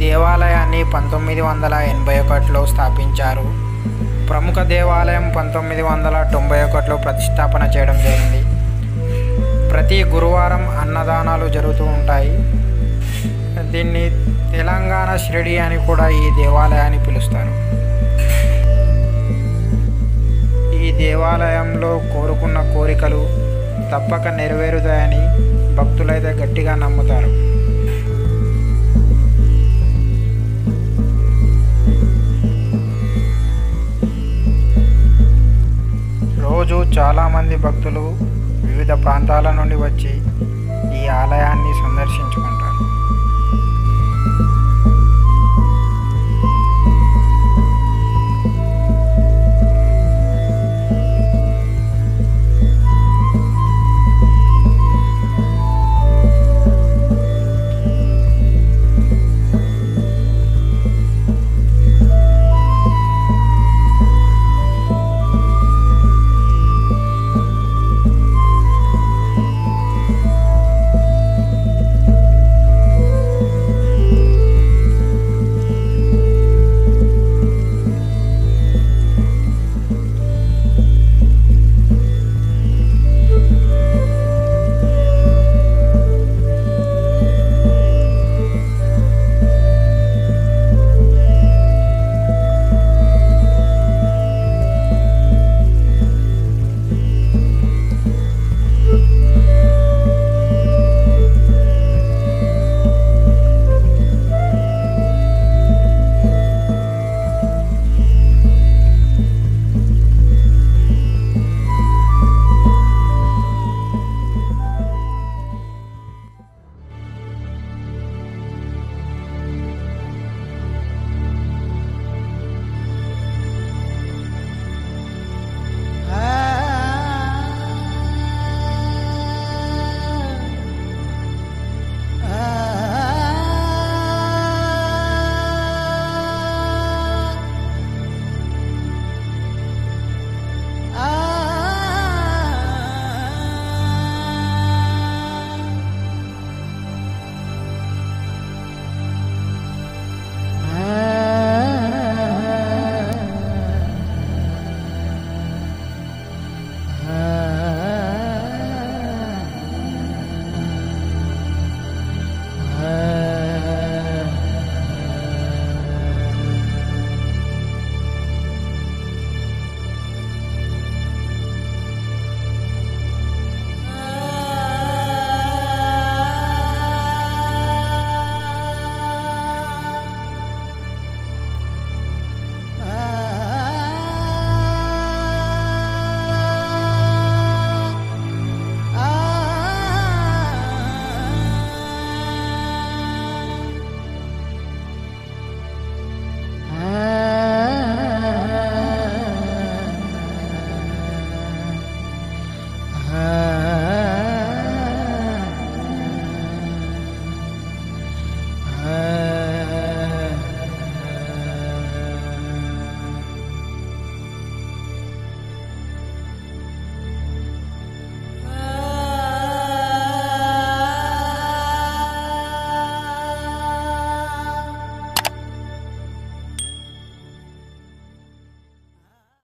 దేవాలయాన్ని పంతొమ్మిది వందల ఎనభై ఒకటిలో స్థాపించారు ప్రముఖ దేవాలయం పంతొమ్మిది వందల తొంభై ఒకటిలో ప్రతిష్టాపన చేయడం జరిగింది ప్రతి గురువారం అన్నదానాలు జరుగుతూ ఉంటాయి దీన్ని తెలంగాణ షిరిడి అని కూడా ఈ దేవాలయాన్ని పిలుస్తారు ఈ దేవాలయంలో కోరుకున్న కోరికలు తప్పక నెరవేరుతాయని భక్తులైతే గట్టిగా నమ్ముతారు రోజు చాలామంది భక్తులు వివిధ ప్రాంతాల నుండి వచ్చి ఈ ఆలయాన్ని సందర్శించుకుంటారు